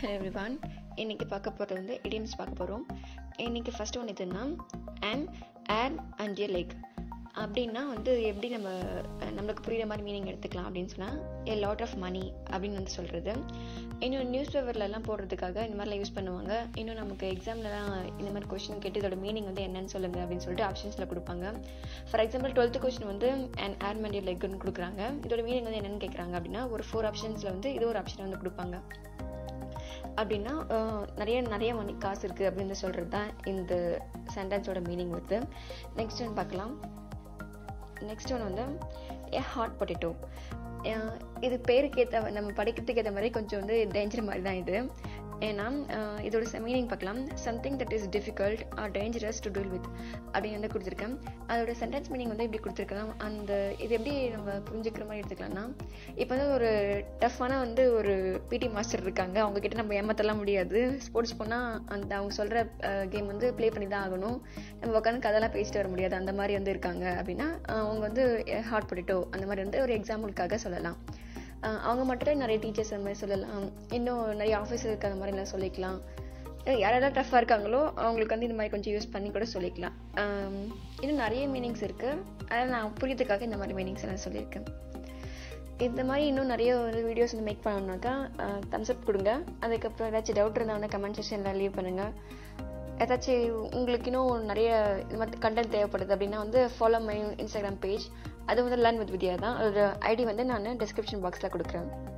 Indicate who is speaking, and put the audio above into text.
Speaker 1: hello everyone இன்றைக்கி பார்க்க போகிறது வந்து இடியம்ஸ் பார்க்க போகிறோம் இன்றைக்கி ஃபஸ்ட் ஒன்று எதுன்னா and add and a like அப்படின்னா வந்து எப்படி நம்ம அஹ், நம்மளுக்கு புரியுற மாதிரி மீனிங் எடுத்துக்கலாம் அப்படின்னு சொன்னால் ஏ லாட் ஆஃப் மணி அப்படின்னு வந்து சொல்கிறது இன்னும் நியூஸ் பேப்பர்லலாம் போடுறதுக்காக இந்த மாதிரிலாம் யூஸ் பண்ணுவாங்க இன்னும் நமக்கு எக்ஸாம்லலாம் இந்த மாதிரி கொஷின் கேட்டு இதோட மீனிங் வந்து என்னன்னு சொல்லுங்க அப்படின்னு சொல்லிட்டு ஆப்ஷன்ஸில் கொடுப்பாங்க ஃபார் எக்ஸாம்பிள் டுவெல்த்து கொஷின் வந்து அண்ட் ஆட் மண்டியர் லெக்குன்னு கொடுக்குறாங்க இதோட மீனிங் வந்து என்னன்னு கேட்குறாங்க அப்படின்னா ஒரு ஃபோர் ஆப்ஷன்ஸில் வந்து இது ஒரு ஆப்ஷன் வந்து கொடுப்பாங்க அப்படின்னா அஹ், நிறைய நிறைய மணி காசு இருக்குது அப்படின்னு சொல்கிறது தான் இந்த சென்டென்ஸோட மீனிங் வருது நெக்ஸ்ட் ஒன் பார்க்கலாம் நெக்ஸ்ட் ஒன் வந்து ஏ ஹாட் பொட்டேட்டோ இது பேருக்கு ஏற்ற நம்ம படிக்கிறதுக்கு ஏற்ற மாதிரி கொஞ்சம் வந்து டேஞ்சர் மாதிரி தான் இது ஏன்னா அஹ், இதோட மீனிங் பார்க்கலாம் something that is difficult or dangerous to deal with அப்படின்னு வந்து கொடுத்துருக்கேன் அதோட சென்டென்ஸ் மீனிங் வந்து இப்படி கொடுத்துருக்கலாம் அந்த இது எப்படி நம்ம புரிஞ்சுக்கிற மாதிரி எடுத்துக்கலாம்னா இப்போ வந்து ஒரு டஃப்பான வந்து ஒரு பிடி மாஸ்டர் இருக்காங்க அவங்க கிட்ட நம்ம ஏமாத்தலாம் முடியாது ஸ்போர்ட்ஸ் போனால் அந்த அவங்க சொல்கிற கேம் வந்து ப்ளே பண்ணி தான் ஆகணும் நம்ம உட்காந்து கதெல்லாம் பேசிட்டு வர முடியாது அந்த மாதிரி வந்து இருக்காங்க அப்படின்னா அஹ் அவங்க வந்து ஹார்ட் பொட்டேட்டோ அந்த மாதிரி வந்து ஒரு எக்ஸாம்பிளுக்காக சொல்லலாம் அஹ் அவங்க மட்டும் நிறைய டீச்சர்ஸ் அந்த மாதிரி சொல்லலாம் இன்னும் நிறைய ஆஃபீஸர் இருக்க அந்த மாதிரிலாம் சொல்லிக்கலாம் அஹ் யாரெல்லாம் டஃப்பாக இருக்காங்களோ அவங்களுக்கு வந்து இந்த மாதிரி கொஞ்சம் யூஸ் பண்ணி கூட சொல்லிக்கலாம் அஹ் இன்னும் நிறைய மீனிங்ஸ் இருக்குது அதில் நான் புரியறதுக்காக இந்த மாதிரி மீனிங்ஸ் எல்லாம் சொல்லியிருக்கேன் இந்த மாதிரி இன்னும் நிறைய வந்து வீடியோஸ் வந்து மேக் பண்ணணுன்னாக்கா தம்ஸ் அப் கொடுங்க அதுக்கப்புறம் ஏதாச்சும் டவுட் இருந்தாங்கன்னா கமெண்ட் செக்ஷனில் லீவ் பண்ணுங்கள் ஏதாச்சும் உங்களுக்கு இன்னும் நிறைய இது மாதிரி கண்டென்ட் தேவைப்படுது அப்படின்னா வந்து ஃபாலோ மை இன்ஸ்டாகிராம் பேஜ் அது வந்து லேர்ன் வித் வித்யா தான் அதோட ஐடி வந்து நான் டிஸ்கிரிப்ஷன் பாக்ஸில் கொடுக்குறேன்